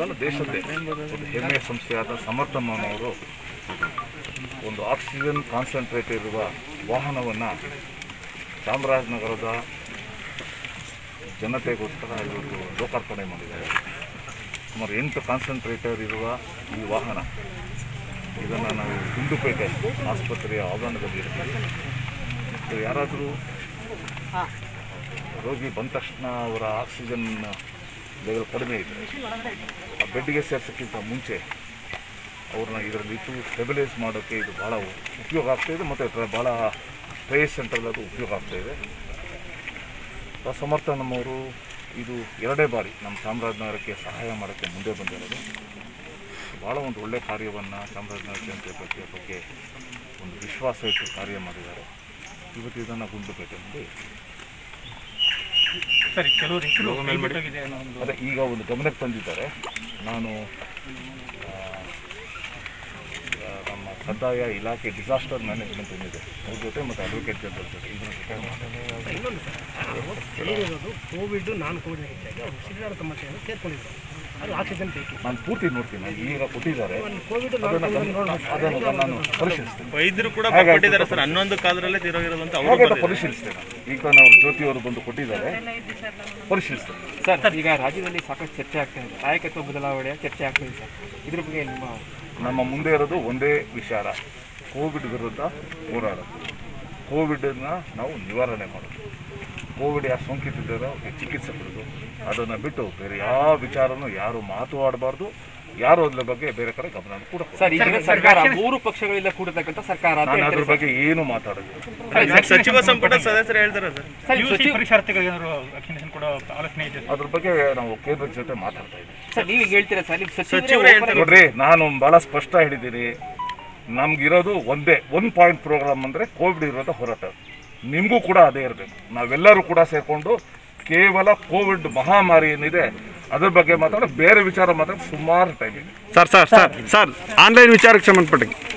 ರಾಜ್ಯದಲ್ಲ ದೇಶದ್ದೇ ಒಂದು ಹೆಮ್ಮೆಯ ಸಂಸ್ಥೆಯಾದ ಸಮರ್ಥಮ್ಮನವರು ಒಂದು ಆಕ್ಸಿಜನ್ ಕಾನ್ಸಂಟ್ರೇಟ್ ಇರುವ ವಾಹನವನ್ನು ಚಾಮರಾಜನಗರದ ಜನತೆಗೋಸ್ಕರ ಇವತ್ತು ಲೋಕಾರ್ಪಣೆ ಮಾಡಿದ್ದಾರೆ ಸುಮಾರು ಎಂಟು ಕಾನ್ಸಂಟ್ರೇಟರ್ ಇರುವ ಈ ವಾಹನ ಇದನ್ನು ನಾವು ಗುಂಡುಪೇಟೆ ಆಸ್ಪತ್ರೆಯ ಆವರಣದಲ್ಲಿ ಇರ್ತೀವಿ ಸೊ ಯಾರಾದರೂ ರೋಗಿ ಬಂದ ತಕ್ಷಣ ಅವರ ಆಕ್ಸಿಜನ್ ಲೆವೆಲ್ ಕಡಿಮೆ ಇದೆ ಆ ಬೆಡ್ಗೆ ಸೇರ್ಸೋಕ್ಕಿಂತ ಮುಂಚೆ ಅವ್ರನ್ನ ಇದರಲ್ಲಿ ಇಟ್ಟು ಸ್ಟೆಬಿಲೈಸ್ ಮಾಡೋಕ್ಕೆ ಇದು ಭಾಳ ಉಪಯೋಗ ಆಗ್ತಾಯಿದೆ ಮತ್ತು ಭಾಳ ಟ್ರೇಸ್ ಸೆಂಟ್ರಲ್ಲಿ ಅದು ಉಪಯೋಗ ಆಗ್ತಾಯಿದೆ ಆ ಸಮರ್ಥ ನಮ್ಮವರು ಇದು ಎರಡೇ ಬಾರಿ ನಮ್ಮ ಚಾಮರಾಜನಗರಕ್ಕೆ ಸಹಾಯ ಮಾಡೋಕ್ಕೆ ಮುಂದೆ ಬಂದಿರೋದು ಭಾಳ ಒಂದು ಒಳ್ಳೆಯ ಕಾರ್ಯವನ್ನು ಚಾಮರಾಜನಗರ ಜನತೆ ಬಗ್ಗೆ ಬಗ್ಗೆ ಒಂದು ವಿಶ್ವಾಸ ಇಟ್ಟು ಕಾರ್ಯ ಮಾಡಿದ್ದಾರೆ ಇವತ್ತು ಇದನ್ನು ಗುಂಡುಪೇಟೆ ಮುಂದೆ ಇಟ್ಟಿದ್ದೀವಿ. ಸರಿ ಕೆಲವು ರೀತಿಯಲ್ಲಿ ಕೈಬಿಟ್ಟೋಗಿದೆ ಅನ್ನೋ ಒಂದು ಅದೇ ಈಗ ಒಂದು ಗಮನಕ್ಕೆ ತಂದಿದ್ದಾರೆ ನಾನು ಆ, ಆ, ನಮ್ಮ ಕಂದಾಯ ಇಲಾಖೆ ಡಿಸಾಸ್ಟರ್ ಮ್ಯಾನೇಜ್ಮೆಂಟ್ ಏನಿದೆ ಅವ್ರ ಜೊತೆ ಮತ್ತು ಅಡ್ವೊಕೇಟ್ ಜನರಲ್ ಜೊತೆ ಇದ್ರ ಜೊತೆ ಮಾತಾಡಿ. ಇನ್ನೊಂದು ಸರ್ ಹೇಳಿರೋದು ಕೋವಿಡ್ ನಾನ್ ಕೋವಿಡ್ ಹೆಚ್ಚಾಗಿ ಅವರು ಸಿರಿದಾರ ಸಮಸ್ಯೆಯನ್ನು ಸೇರ್ಕೊಂಡಿದ್ರು ಅದು ಆಕ್ಸಿಜನ್ ಬೇಕು ನಾನು ಪೂರ್ತಿ ನೋಡ್ತೀನಿ ನಾನು ಈಗ ಕೊಟ್ಟಿದ್ದಾರೆ ಕೋವಿಡ್ ಅದನ್ನು ಗಮನ- ಅದನ್ನು ನಾನು ಪರಿಶೀಲಿಸ್ತೀನಿ ವೈದ್ಯರು ಕೂಡ ಹಾಗಾಗಿ ಕೊಟ್ಟಿದ್ದಾರೆ ಸರ್ ಹನ್ನೊಂದು ಕಾಲದಲ್ಲೇ ತೀರೋಗಿರೋದು ಅಂತ ಅವರು ಹಾಗಾದ್ರೆ ಪರಿಶೀಲಿಸ್ತೇನೆ ನಾನು. ಈಗ ನಾವು ಜ್ಯೋತಿ ಅವರು ಬಂದು ಕೊಟ್ಟಿದ್ದಾರೆ ಪರಿಶೀಲಿಸ್ತೇನೆ ಸರ್ ಈಗ ರಾಜ್ಯದಲ್ಲಿ ಸಾಕಷ್ಟು ಚರ್ಚೆ ಆಗ್ತಾ ಇದೆ ನಾಯಕತ್ವ ಬದಲಾವಣೆಯ ಚರ್ಚೆ ಆಗ್ತಾ ಇದೆ ಸರ್ ಇದ್ರ ಬಗ್ಗೆ ನಿಮ್ಮ ನಮ್ಮ ಮುಂದೆ ಇರೋದು ಒಂದೇ ವಿಚಾರ ಕೋವಿಡ್ ವಿರುದ್ಧ ಹೋರಾಡೋದು ಕೋವಿಡನ್ನ ನಾವು ನಿವಾರಣೆ ಮಾಡೋದು ಕೋವಿಡ್ ಯಾರು ಸೋಂಕಿತಿದ್ದಾರೋ ಅವ್ರಿಗೆ ಚಿಕಿತ್ಸೆ ಕೊಡೋದು ಅದನ್ನು ಬಿಟ್ಟು ಬೇರೆ ಯಾವ ವಿಚಾರನೂ ಯಾರು ಮಾತಾಡಬಾರ್ದು ಯಾರು ಅದ್ರ ಬಗ್ಗೆ ಬೇರೆ ಕಡೆ ಗಮನ ಕೂಡ ಕೊಡೋದು. ಸರ್ ಈಗ ಸರ್ಕಾರ ಮೂರು ಪಕ್ಷಗಳಿಂದ ಕೂಡತಕ್ಕಂಥ ಸರ್ಕಾರ ಅಂತ ನಾನು ಅದ್ರ ಹೇಳ್ತಾರೆ ಬಗ್ಗೆ ಏನು ಮಾತಾಡೋದು ಸರ್, ಸಚಿವ ಸಂಪುಟ ಸದಸ್ಯರು ಹೇಳ್ತಾರೆ ಸರ್ ಸರ್ ಯು ಸಿ ಪರೀಕ್ಷಾರ್ಥಿಗಳಿಗೆ ಏನಾದ್ರು ವ್ಯಾಕ್ಸಿನೇಷನ್ ಕೊಡೋ ಆಲೋಚನೆ ಇದೆ ಅದ್ರ ಬಗ್ಗೆ ನಾವು ಕೇಂದ್ರದ ಜೊತೆ ಮಾತಾಡ್ತಾ ಇದ್ದೀವಿ ಸರ್ ನೀವು ಹೇಳ್ತೀರಾ ಸರ್ ನಿಮ್ಮ ಸಚಿವರು ಸಚಿವರು ಹೇಳ್ತಾರೆ. ನೋಡ್ರಿ ನಾನು ಬಹಳ ಸ್ಪಷ್ಟ ಹೇಳಿದ್ದೀನಿ ನಮ್ಗಿರೋದು ಒಂದೇ ಒನ್ ಪಾಯಿಂಟ್ ಪ್ರೋಗ್ರಾಮ್ ಅಂದರೆ ಕೋವಿಡ್ ವಿರೋಧ ಹೋರಾಟ ನಿಮಗೂ ಕೂಡ ಅದೇ ಇರಬೇಕು ನಾವೆಲ್ಲರೂ ಕೂಡ ಸೇರಿಕೊಂಡು ಕೇವಲ ಕೋವಿಡ್ ಮಹಾಮಾರಿ ಏನಿದೆ ಅದ್ರ ಬಗ್ಗೆ ಮಾತಾಡೋ ಬೇರೆ ವಿಚಾರ ಮಾತಾಡೋ ಸುಮಾರು ಟೈಮ್ ಇದೆ sir sir sir sir online ವಿಚಾರಕ್ಕೆ ಸಂಬಂಧಪಟ್ಟ